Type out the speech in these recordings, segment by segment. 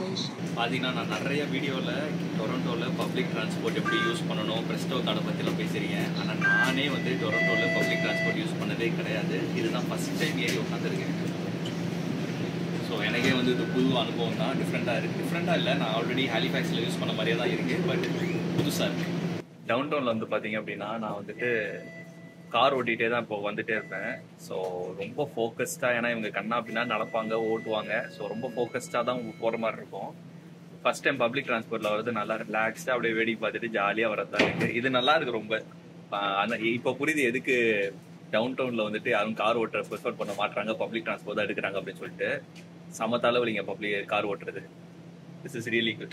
பார்த்தீங்கன்னா நான் நிறைய வீடியோவில் டொரண்டோவில் பப்ளிக் டிரான்ஸ்போர்ட் எப்படி யூஸ் பண்ணணும் ப்ரெஸ்டோ கார்டை பற்றிலாம் பேசியிருக்கேன் ஆனால் நானே வந்து டொரண்டோவில் பப்ளிக் டிரான்ஸ்போர்ட் யூஸ் பண்ணதே கிடையாது இதுதான் ஃபஸ்ட் டைம் ஏறி உட்காந்துருக்கேன் ஸோ எனக்கே வந்து இது புது அனுபவம் தான் டிஃப்ரெண்ட்டாக இருக்குது டிஃப்ரெண்ட்டாக இல்லை நான் ஆல்ரெடி ஹாலிஃபேக்ஸில் யூஸ் பண்ண மாதிரியே தான் இருக்குது பட் புதுசாக இருக்குது டவுன் டவுனில் வந்து பார்த்தீங்க அப்படின்னா நான் வந்துட்டு கார் ஓட்டிகிட்டே தான் இப்போ வந்துட்டே இருப்பேன் ஸோ ரொம்ப ஃபோக்கஸ்டாக ஏன்னா இவங்க கண்ணா அப்படின்னா நடப்பாங்க ஓட்டுவாங்க ஸோ ரொம்ப ஃபோக்கஸ்டாக தான் போகிற மாதிரி இருக்கும் ஃபர்ஸ்ட் டைம் பப்ளிக் டிரான்ஸ்போர்ட்டில் வரது நல்லா ரிலாக்ஸ்டாக அப்படியே வேடிக்கை பார்த்துட்டு ஜாலியாக வரதா இருக்கு இது நல்லா இருக்கு ரொம்ப ஆனால் இப்போ புரியுது எதுக்கு டவுன் டவுனில் வந்துட்டு யாரும் கார் ஓட்டுற ப்ரிஃபர் பண்ண மாட்டாங்க பப்ளிக் டிரான்ஸ்போர்ட் தான் எடுக்கிறாங்க அப்படின்னு சொல்லிட்டு சம தலைவலிங்க பப்ளிக் கார் ஓட்டுறது this is really good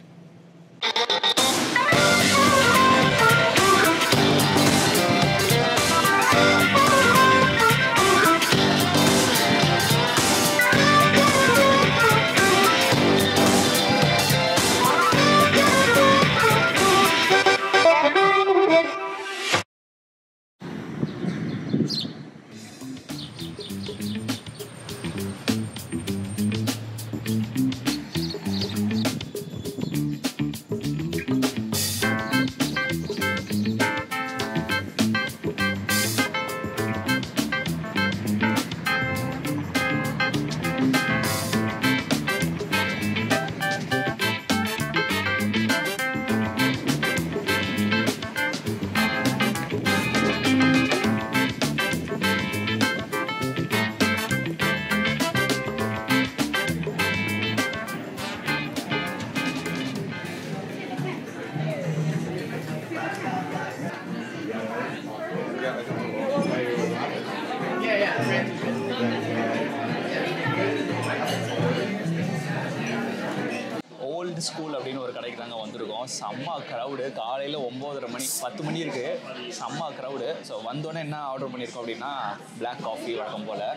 old school அப்படின்னு ஒரு கடைக்கு தாங்க வந்திருக்கோம் செம்ம க்ரௌடு காலையில் ஒம்போதரை மணி பத்து மணி இருக்குது செம்ம க்ரௌடு ஸோ வந்தோடனே என்ன ஆர்டர் பண்ணியிருக்கோம் அப்படின்னா Black காஃபி வழக்கம் போல்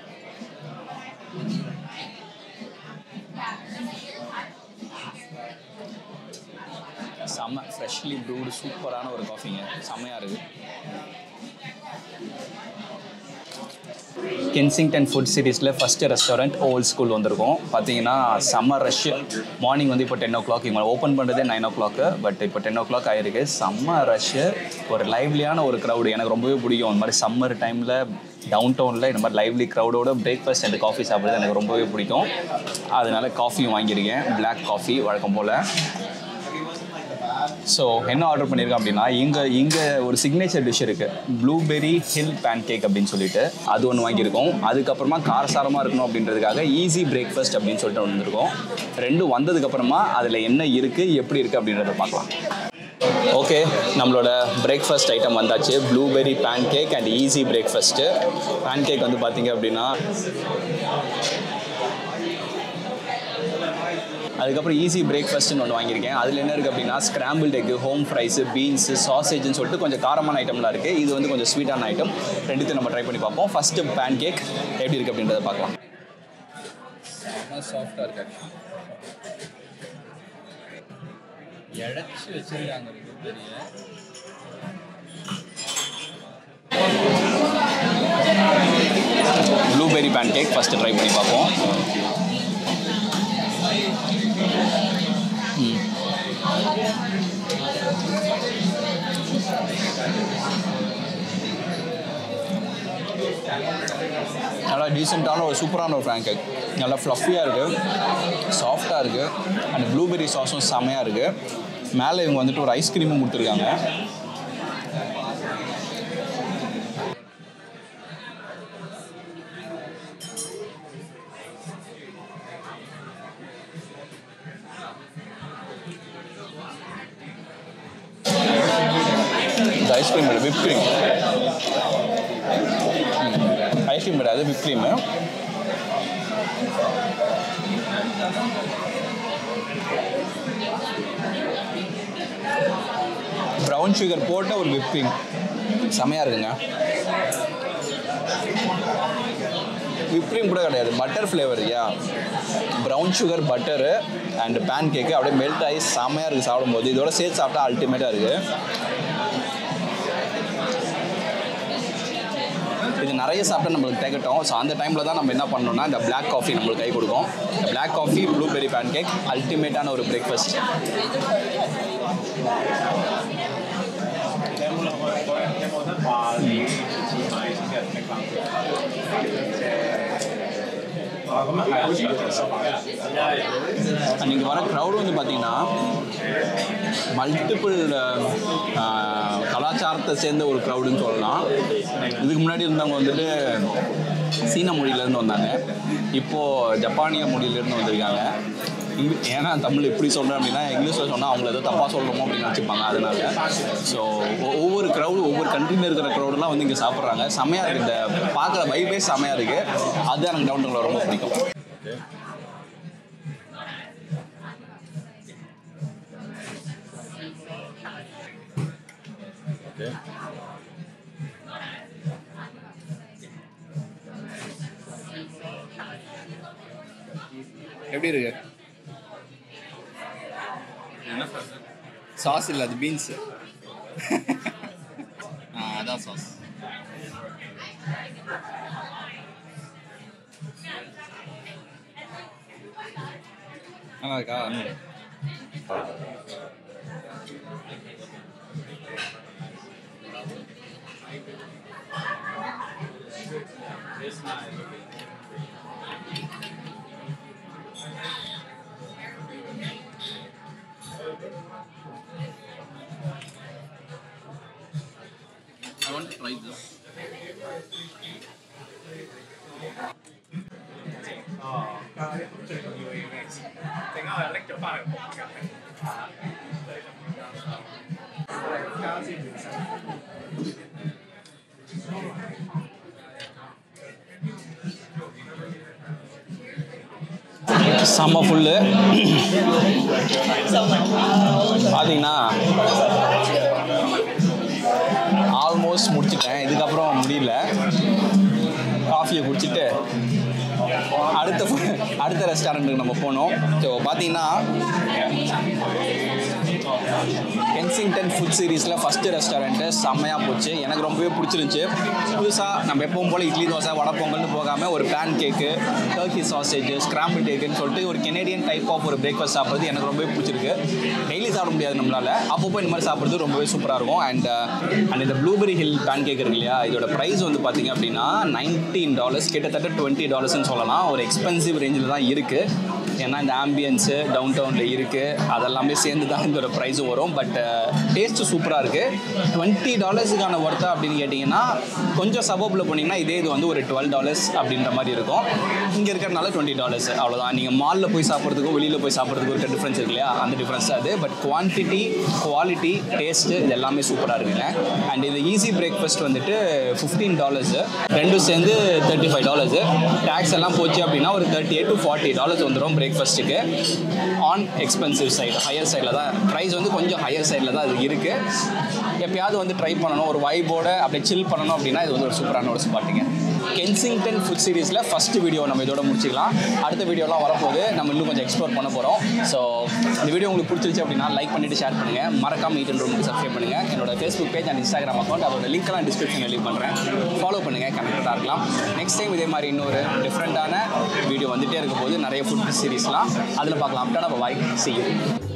செம்ம ஃப்ரெஷ்லி ப்ரூடு சூப்பரான ஒரு காஃபிங்க செம்மையாக இருக்குது கென்சிங்டன் ஃபுட் சிட்டிஸில் ஃபஸ்ட்டு ரெஸ்டாரண்ட் ஓல்ட் ஸ்கூல் வந்திருக்கோம் பார்த்தீங்கன்னா சம்மர் ரஷ் மார்னிங் வந்து இப்போ டென் ஓ கிளாக் இவங்க ஓப்பன் பண்ணுறதே நைன் ஓ கிளாக்கு பட் இப்போ டென் ஓ கிளாக் ஆயிருக்கு செம்ம ரஷ்ஷு ஒரு லைவ்லியான ஒரு க்ரௌடு எனக்கு ரொம்பவே பிடிக்கும் இந்த மாதிரி சம்மர் டைமில் டவுன் டவுனில் இந்த மாதிரி லைவ்லி க்ரௌடோட பிரேக்ஃபாஸ்ட் அண்ட் காஃபி சாப்பிட்றது எனக்கு ரொம்பவே பிடிக்கும் அதனால காஃபியும் வாங்கியிருக்கேன் Black காஃபி வழக்கம் போல் ஸோ என்ன ஆர்டர் பண்ணியிருக்கேன் அப்படின்னா இங்கே இங்கே ஒரு சிக்னேச்சர் டிஷ் இருக்குது ப்ளூபெரி ஹில் பேன் கேக் அப்படின்னு சொல்லிட்டு அது ஒன்று வாங்கியிருக்கோம் அதுக்கப்புறமா காரசாரமாக இருக்கணும் அப்படின்றதுக்காக ஈஸி பிரேக்ஃபாஸ்ட் அப்படின்னு சொல்லிட்டு ஒன்று வந்திருக்கோம் ரெண்டும் வந்ததுக்கப்புறமா அதில் என்ன இருக்குது எப்படி இருக்குது அப்படின்றத பார்க்கலாம் ஓகே நம்மளோட பிரேக்ஃபாஸ்ட் ஐட்டம் வந்தாச்சு blueberry pancake and easy breakfast pancake வந்து பார்த்தீங்க அப்படின்னா அதுக்கப்புறம் ஈஸி பிரேக்ஃபாஸ்ட்னு ஒன்று வாங்கியிருக்கேன் அதில் என்ன இருக்குது அப்படின்னா scramble egg home fries beans சாசேஜ்னு சொல்லிட்டு கொஞ்சம் காரமான ஐட்டம்லாம் இருக்குது இது வந்து கொஞ்சம் ஸ்வீட்டான ஐட்டம் ரெண்டுத்தையும் நம்ம ட்ரை பண்ணி பார்ப்போம் ஃபஸ்ட்டு பேன் கேக் எப்படி இருக்குது அப்படின்றத பார்க்கலாம் சாஃப்டாக இருக்கு இழைச்சி வச்சிருக்காங்க blueberry pancake first try பண்ணி பார்ப்போம் நல்லா டீசெண்டான ஒரு சூப்பரான ஒரு பேன் கேக் நல்லா ஃப்ளஃபியாக இருக்குது சாஃப்டாக இருக்குது அண்ட் ப்ளூபெரி சாஸும் செமையாக இருக்குது மேலே இவங்க வந்துட்டு ஒரு ஐஸ்கிரீமும் கொடுத்துருக்காங்க இந்த ஐஸ்கிரீம் விப் க்ரீம் ஐஸ்கிரீம் கிடையாது விப் க்ரீமு ப்ரௌன் சுகர் போட்ட ஒரு விப் க்ரீம் செமையாக இருக்குங்க விப் க்ரீம் கூட கிடையாது butter flavour yeah brown sugar butter and pancake அப்படியே மெல்ட் ஆகி செமையாக இருக்குது சாப்பிடும்போது இதோட சேர்த்து சாப்பிட்டா அல்டிமேட்டாக இருக்குது இது நிறைய சாப்பிட்டா நம்மளுக்கு திகட்டும் ஸோ அந்த டைமில் தான் நம்ம என்ன பண்ணோம்னா இந்த பிளாக் காஃபி நம்மளுக்கு கை கொடுக்கும் black coffee blueberry pancake அல்டிமேட்டான ஒரு பிரேக்ஃபாஸ்ட் அன்றைக்கி வர க்ரௌடு வந்து பார்த்திங்கன்னா மல்டிபிள் கலாச்சாரத்தை சேர்ந்த ஒரு க்ரௌடுன்னு சொல்லலாம் இதுக்கு முன்னாடி இருந்தவங்க வந்துட்டு சீன மொழியிலேருந்து வந்தாங்க இப்போது ஜப்பானிய மொழியிலேருந்து வந்திருக்காங்க இங்க- ஏன்னா தமிழ் எப்படி சொல்கிறேன் அப்படின்னா இங்கிலீஷில் சொன்னால் அவங்கள ஏதோ தப்பாக சொல்கிறோமோ அப்படின்னு நினச்சிப்பாங்க அதனால ஸோ ஒவ்வொரு க்ரௌடு ஒவ்வொரு கண்ட்ரியில் இருக்கிற க்ரௌடெலாம் வந்து இங்கே சாப்பிட்றாங்க செமையாக இருக்குது இந்த பார்க்குற வைபே செமையாக இருக்குது அதுதான் எனக்கு டவுன் ரொம்ப பிடிக்கும் எப்படி இருக்கு சாஸ் இல்லை அது பீன்ஸ் ஆ அதான் சாஸ் நல்லா இருக்கா I want to try this. செம்ம ஃபுல்லு பார்த்தீங்கன்னா ஆல்மோஸ்ட் முடிச்சிட்டேன் இதுக்கப்புறம் முடியல காஃபியை குடிச்சிட்டு அடுத்த food- அடுத்த ரெஸ்டாரண்ட்டுக்கு நம்ம போனோம் ஸோ பார்த்தீங்கன்னா கென்சிங்டன் ஃபுட் சீரீஸில் ஃபஸ்ட்டு ரெஸ்டாரண்ட்டு செம்மையாக போச்சு எனக்கு ரொம்பவே பிடிச்சிருந்துச்சு புதுசாக நம்ம எப்பவும் போல் இட்லி தோசை வடை பொங்கல்னு போகாமல் ஒரு pancake turkey sausage scramble கேக்குன்னு சொல்லிட்டு ஒரு கெனேடியன் டைப் ஆஃப் ஒரு பிரேக்ஃபாஸ்ட் சாப்பிட்றது எனக்கு ரொம்பவே பிடிச்சிருக்கு டெய்லி சாப்பிட முடியாது நம்மளால் அப்பப்போ இந்த மாதிரி சாப்பிட்றது ரொம்பவே சூப்பராக இருக்கும் அண்ட் அண்ட் இந்த ப்ளூபெரி ஹில் பேன் கேக் இருக்கு இல்லையா இதோட ப்ரைஸ் வந்து பார்த்தீங்க அப்படின்னா நைன்டீன் டாலர்ஸ் கிட்டத்தட்ட டுவெண்ட்டி டாலர்ஸ்னு சொல்லலாம் ஒரு எக்ஸ்பென்சிவ் ரேஞ்சில் தான் இருக்குது ஏன்னா இந்த ஆம்பியன்ஸு டவுன் டவுனில் இருக்குது அதெல்லாமே சேர்ந்து தான் இதோட ப்ரைஸும் வரும் பட் டேஸ்ட்டு சூப்பராக இருக்குது டுவெண்ட்டி டாலர்ஸுக்கான ஒர்த்தா அப்படின்னு கேட்டிங்கன்னா கொஞ்சம் சபப்பில் போனீங்கன்னா இதே இது வந்து ஒரு டுவெல் டாலர்ஸ் அப்படின்ற மாதிரி இருக்கும் இங்கே இருக்கிறனால டுவெண்ட்டி டாலர்ஸ் அவ்வளோதான் நீங்கள் மாலில் போய் சாப்பிட்றதுக்கும் வெளியில் போய் சாப்பிட்றதுக்கும் இருக்க டிஃப்ரென்ஸ் இருக்கு இல்லையா அந்த டிஃப்ரென்ஸ் அது பட் குவான்டிட்டி குவாலிட்டி டேஸ்ட்டு இது எல்லாமே சூப்பராக இருக்குங்க அண்ட் இது ஈஸி பிரேக்ஃபாஸ்ட் வந்துட்டு ஃபிஃப்டீன் டாலர்ஸு ரெண்டும் சேர்ந்து தேர்ட்டி ஃபைவ் டாலர்ஸு டேக்ஸ் எல்லாம் போச்சு அப்படின்னா ஒரு thirty eight to forty dollars வந்துடும் பிரேக்ஃபாஸ்ட்டுக்கு ஆன் எக்ஸ்பென்சிவ் சைடு ஹையர் சைடில் தான் ப்ரைஸ் வந்து கொஞ்சம் ஹையர் சைடில் தான் அது இருக்குது எப்பயாவது வந்து ட்ரை பண்ணணும் ஒரு வைபோட அப்படியே சில் பண்ணணும் அப்படின்னா இது வந்து ஒரு சூப்பரான ஒரு ஸ்பாட்டுங்க கென்சிங்டன் ஃபுட் சீரிஸில் ஃபஸ்ட் வீடியோ நம்ம இதோட முடிச்சிக்கலாம் அடுத்த வீடியோலாம் வரப்போது நம்ம இன்னும் கொஞ்சம் எக்ஸ்ப்ளோர் பண்ண போகிறோம் ஸோ இந்த வீடியோ உங்களுக்கு பிடிச்சிருச்சு அப்படின்னா லைக் பண்ணிவிட்டு ஷேர் பண்ணுங்கள் மறக்காம ஈட் அண்ட் ரூமுக்கு சப்ஸ்கிரைப் பண்ணுங்கள் என்னோட Facebook page and Instagram account அதோட லிங்க்லாம் டிஸ்கிரிப்ஷனில் லீவ் பண்ணுறேன் ஃபாலோ பண்ணுங்கள் கனெக்டடாக இருக்கலாம் நெக்ஸ்ட் டைம் இதே மாதிரி இன்னொரு டிஃப்ரெண்ட்டான வீடியோ வந்துகிட்டே இருக்க போது நிறைய ஃபுட் சீரிஸ்லாம் அதில் பார்க்கலாம் அப்படின்னா பாய் see you